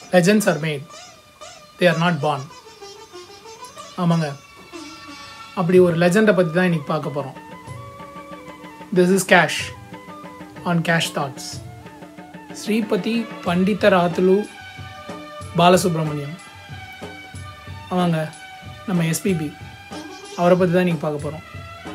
legends are made they are not born ஆமாங்க அப்படி ஒரு லெஜெண்டை பற்றி தான் இன்னைக்கு பார்க்க போகிறோம் this is cash on cash thoughts Sripathi Panditaradhyula Balasubrahmanyam ஆமாங்க நம்ம எஸ்பிபி அவரை பற்றி தான் நீங்கள் பார்க்க போகிறோம்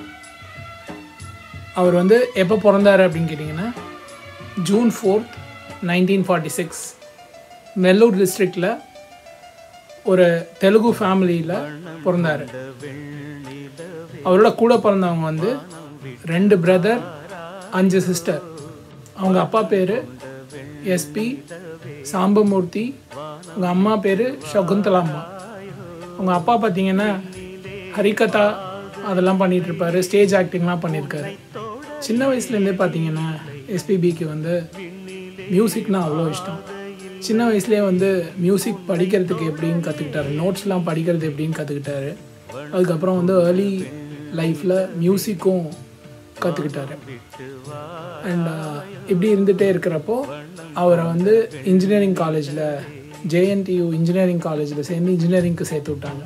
அவர் வந்து எப்போ பிறந்தார் அப்படின்னு கேட்டிங்கன்னா June fourth nineteen forty six Nellore டிஸ்ட்ரிக்டில் ஒரு தெலுங்கு ஃபேமிலியில் பிறந்தார் அவரோட கூட பிறந்தவங்க வந்து ரெண்டு பிரதர் அஞ்சு சிஸ்டர் அவங்க அப்பா பேர் எஸ்பி சாம்பமூர்த்தி அவங்க அம்மா பேர் சகுந்தலாம்மா அவங்க அப்பா பார்த்தீங்கன்னா ஹரிகதா அதெல்லாம் பண்ணிட்டு இருப்பாரு ஸ்டேஜ் ஆக்டிங்லாம் பண்ணியிருக்காரு சின்ன வயசுலேருந்தே பார்த்தீங்கன்னா எஸ்பிபிக்கு வந்து மியூசிக்னா அவ்வளோ இஷ்டம் சின்ன வயசுலேயே வந்து மியூசிக் படிக்கிறதுக்கு எப்படின்னு கற்றுக்கிட்டாரு நோட்ஸ்லாம் படிக்கிறது எப்படின்னு கற்றுக்கிட்டாரு அதுக்கப்புறம் வந்து ஏர்லி லைஃப்பில் மியூசிக்கும் கற்றுக்கிட்டாரு அண்ட் இப்படி இருந்துகிட்டே இருக்கிறப்போ அவரை வந்து இன்ஜினியரிங் காலேஜில் ஜேஎன்டியூ இன்ஜினியரிங் காலேஜில் சேர்ந்து இன்ஜினியரிங்க்கு சேர்த்து விட்டாங்க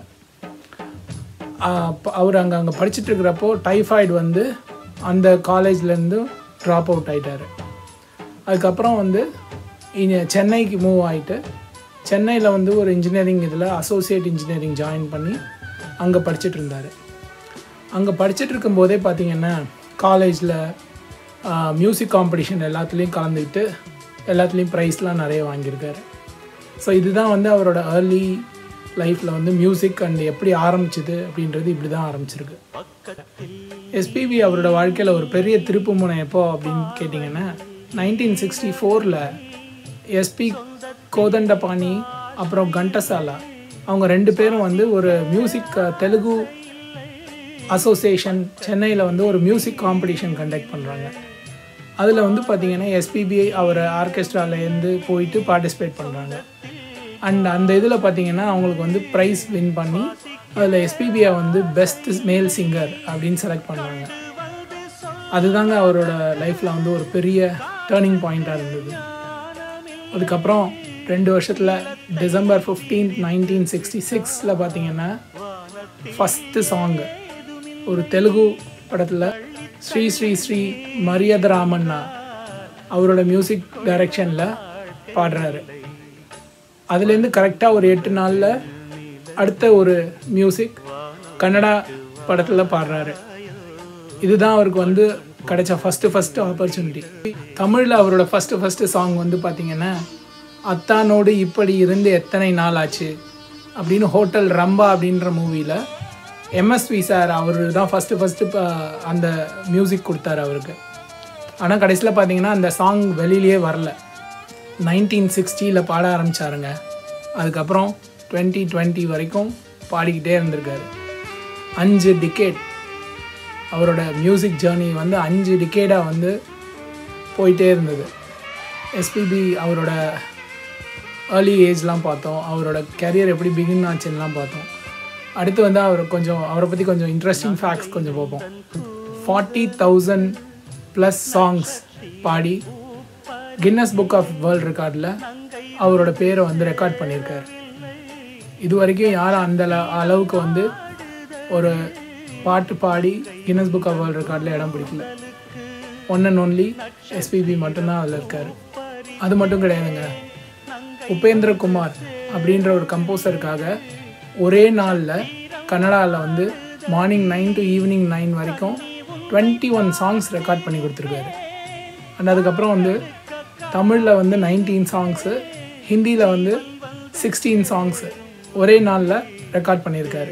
அப்ப அவர் அங்கே அங்கே படிச்சுட்டு இருக்கிறப்போ டைஃபாய்டு வந்து அந்த காலேஜ்லேருந்து ட்ராப் அவுட் ஆயிட்டாரு அதுக்கப்புறம் வந்து இங்க சென்னைக்கு மூவ் ஆகிட்டு சென்னையில் வந்து ஒரு இன்ஜினியரிங் இதில் அசோசியேட் இன்ஜினியரிங் ஜாயின் பண்ணி அங்கே படிச்சுட்டு இருந்தார் அங்கே படிச்சுட்டு இருக்கும்போதே பார்த்தீங்கன்னா காலேஜில் மியூசிக் காம்படிஷன் எல்லாத்துலேயும் கலந்துக்கிட்டு எல்லாத்துலேயும் ப்ரைஸ்லாம் நிறைய வாங்கியிருக்காரு ஸோ இதுதான் வந்து அவரோட ஏர்லி லைஃப்பில் வந்து மியூசிக் அண்ட் எப்படி ஆரம்பிச்சது அப்படின்றது இப்படி தான் ஆரம்பிச்சிருக்கு எஸ்பிபி அவரோட வாழ்க்கையில் ஒரு பெரிய திருப்பு முனை எப்போ அப்படின்னு கேட்டிங்கன்னா நைன்டீன் சிக்ஸ்டி ஃபோரில் எஸ்பி கோதண்டபாணி அப்புறம் கண்டசாலா அவங்க ரெண்டு பேரும் வந்து ஒரு மியூசிக் தெலுங்கு அசோசியேஷன் சென்னையில் வந்து ஒரு மியூசிக் காம்படிஷன் கண்டக்ட் பண்ணுறாங்க அதில் வந்து பார்த்தீங்கன்னா எஸ்பிபிஐ அவர் ஆர்கெஸ்ட்ராலேருந்து போயிட்டு பார்ட்டிசிபேட் பண்ணுறாங்க அண்ட் அந்த இதில் பார்த்தீங்கன்னா அவங்களுக்கு வந்து ப்ரைஸ் வின் பண்ணி அதில் எஸ்பிபிஐ வந்து பெஸ்ட் மேல் சிங்கர் அப்படின்னு செலக்ட் பண்ணுறாங்க அதுதாங்க அவரோட லைஃப்பில் வந்து ஒரு பெரிய டேர்னிங் பாயிண்ட்டாக இருந்தது அதுக்கப்புறம் ரெண்டு வருஷத்தில் டிசம்பர் ஃபிஃப்டீன் நைன்டீன் சிக்ஸ்டி சிக்ஸில் பார்த்தீங்கன்னா ஃபஸ்ட்டு சாங்கு ஒரு தெலுங்கு படத்தில் ஸ்ரீ ஸ்ரீ ஸ்ரீ மரியதராமண்ணா அவரோட மியூசிக் டைரக்ஷனில் பாடுறாரு அதுலேருந்து கரெக்டாக ஒரு எட்டு நாளில் அடுத்த ஒரு மியூசிக் கன்னடா படத்தில் பாடுறாரு இதுதான் அவருக்கு வந்து கிடைச்ச ஃபஸ்ட்டு ஃபஸ்ட்டு ஆப்பர்ச்சுனிட்டி தமிழில் அவரோட ஃபஸ்ட்டு ஃபஸ்ட்டு சாங் வந்து பார்த்தீங்கன்னா அத்தானோடு இப்படி இருந்து எத்தனை நாள் ஆச்சு அப்படின்னு ஹோட்டல் ரம்பா அப்படின்ற மூவியில் எம்எஸ்வி சார் அவர் தான் ஃபஸ்ட்டு ஃபஸ்ட்டு இப்போ அந்த மியூசிக் கொடுத்தாரு அவருக்கு ஆனால் கடைசியில் பார்த்தீங்கன்னா அந்த சாங் வெளியிலேயே வரல நைன்டீன் சிக்ஸ்டியில் பாட ஆரம்பித்தாருங்க அதுக்கப்புறம் டுவெண்ட்டி டுவெண்ட்டி வரைக்கும் பாடிக்கிட்டே இருந்திருக்காரு அஞ்சு டிக்கெட் அவரோட மியூசிக் ஜேர்னி வந்து அஞ்சு டிக்கேடாக வந்து போயிட்டே இருந்தது எஸ்பிபி அவரோட ஏர்லி ஏஜ்லாம் பார்த்தோம் அவரோட கெரியர் எப்படி பிகின் ஆச்சுன்னெலாம் பார்த்தோம் அடுத்து வந்து அவர் கொஞ்சம் அவரை பற்றி கொஞ்சம் இன்ட்ரெஸ்டிங் ஃபேக்ட்ஸ் கொஞ்சம் பார்ப்போம் ஃபார்ட்டி தௌசண்ட் ப்ளஸ் சாங்ஸ் பாடி கின்னஸ் புக் ஆஃப் வேர்ல்ட் ரெக்கார்டில் அவரோட பேரை வந்து ரெக்கார்ட் பண்ணியிருக்காரு இது வரைக்கும் யாரும் அந்த அள- அளவுக்கு வந்து ஒரு பாட்டு பாடி கின்னஸ் புக் ஆஃப் வேர்ல்ட் ரெக்கார்டில் இடம் பிடிக்கல ஒன் அண்ட் ஒன்லி எஸ்பிபி மட்டும்தான் அதில் இருக்கார் அது மட்டும் கிடையாதுங்க உபேந்திர குமார் அப்படின்ற ஒரு கம்போசருக்காக ஒரே நாளில் கன்னடாவில் வந்து morning nine to evening nine வரைக்கும் டுவெண்ட்டி ஒன் சாங்ஸ் ரெக்கார்ட் பண்ணி கொடுத்துருக்காரு அண்ட் அதுக்கப்புறம் வந்து தமிழில் வந்து நைன்டீன் சாங்ஸு ஹிந்தியில் வந்து சிக்ஸ்டீன் சாங்ஸு ஒரே நாளில் ரெக்கார்ட் பண்ணியிருக்காரு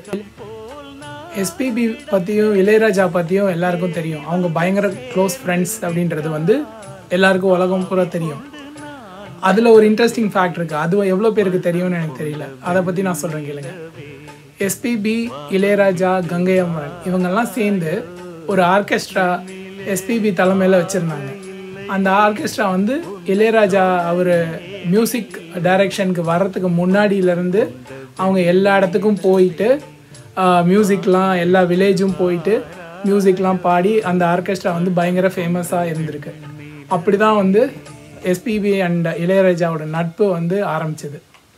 எஸ்பிபி பற்றியும் இளையராஜா பற்றியும் எல்லாருக்கும் தெரியும் அவங்க பயங்கர க்ளோஸ் ஃப்ரெண்ட்ஸ் அப்படின்றது வந்து எல்லாருக்கும் உலகம் பூரா தெரியும் அதில் ஒரு இன்ட்ரெஸ்டிங் ஃபேக்ட் இருக்குது அது எவ்வளோ பேருக்கு தெரியும்னு எனக்கு தெரியல அதை பற்றி நான் சொல்கிறேன் கேளுங்க எஸ்பிபி இளையராஜா கங்கை அமரன் இவங்கெல்லாம் சேர்ந்து ஒரு ஆர்கெஸ்ட்ரா எஸ்பிபி தலைமையில் வச்சுருந்தாங்க அந்த ஆர்கெஸ்ட்ரா வந்து இளையராஜா அவர் மியூசிக் டைரக்ஷனுக்கு வர்றதுக்கு முன்னாடியிலேருந்து அவங்க எல்லா இடத்துக்கும் போயிட்டு மியூசிக்லாம் எல்லா வில்லேஜும் போயிட்டு மியூசிக்லாம் பாடி அந்த ஆர்கெஸ்ட்ரா வந்து பயங்கர ஃபேமஸாக இருந்திருக்கு அப்படி தான் வந்து எஸ்பிபி அண்ட் இளையராஜாவோட நட்பு வந்து ஆரம்பிச்சது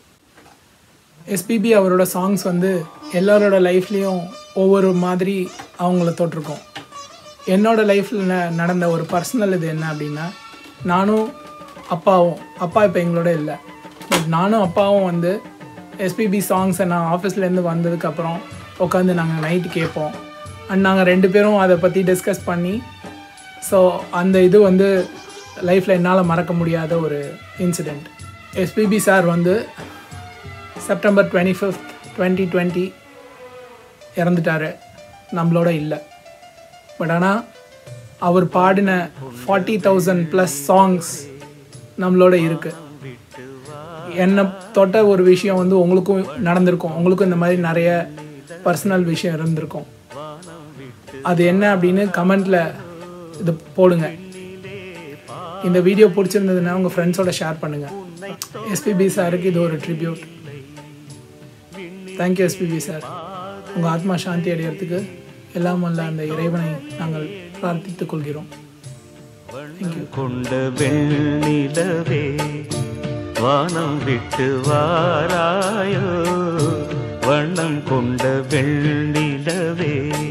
எஸ்பிபி அவரோட சாங்ஸ் வந்து எல்லாரோட லைஃப்லேயும் ஒவ்வொரு மாதிரி அவங்கள தொட்டிருக்கோம் என்னோட லைஃப்பில் நடந்த ஒரு பர்சனல் இது என்ன அப்படின்னா நானும் அப்பாவும் அப்பா இப்போ எங்களோட இல்லை பட் நானும் அப்பாவும் வந்து எஸ்பிபி சாங்ஸை நான் ஆஃபீஸ்லேருந்து வந்ததுக்கப்புறம் உட்காந்து நாங்கள் நைட்டு கேட்போம் அண்ட் நாங்கள் ரெண்டு பேரும் அதை பற்றி டிஸ்கஸ் பண்ணி ஸோ அந்த இது வந்து லைஃப்பில் என்னால் மறக்க முடியாத ஒரு இன்சிடெண்ட் எஸ்பிபி சார் வந்து September twenty fifth twenty twenty இறந்துட்டார் நம்மளோட இல்லை பட் ஆனால் அவர் பாடின ஃபார்ட்டி தௌசண்ட் ப்ளஸ் சாங்ஸ் நம்மளோட இருக்குது என்னை தொட்ட ஒரு விஷயம் வந்து உங்களுக்கும் நடந்திருக்கும் உங்களுக்கும் இந்த மாதிரி நிறைய பர்சனல் விஷயம் இருந்திருக்கும் அது என்ன அப்படின்னு கமெண்டில் இது போடுங்க இந்த வீடியோ பிடிச்சிருந்ததுன்னா உங்கள் ஃப்ரெண்ட்ஸோட ஷேர் பண்ணுங்கள் எஸ்பிபி சாருக்கு இது ஒரு ட்ரிபியூட் தேங்க்யூ எஸ்பிபி சார் உங்கள் ஆத்மா சாந்தி அடையிறதுக்கு எல்லாம் வல்ல அந்த இறைவனை நாங்கள் பிரார்த்தித்துக் கொள்கிறோம் தேங்க்யூ கொண்ட வெண்ணிலவே வானம் விட்டு வாராயோ வண்ணம் கொண்ட வெண்ணிலவே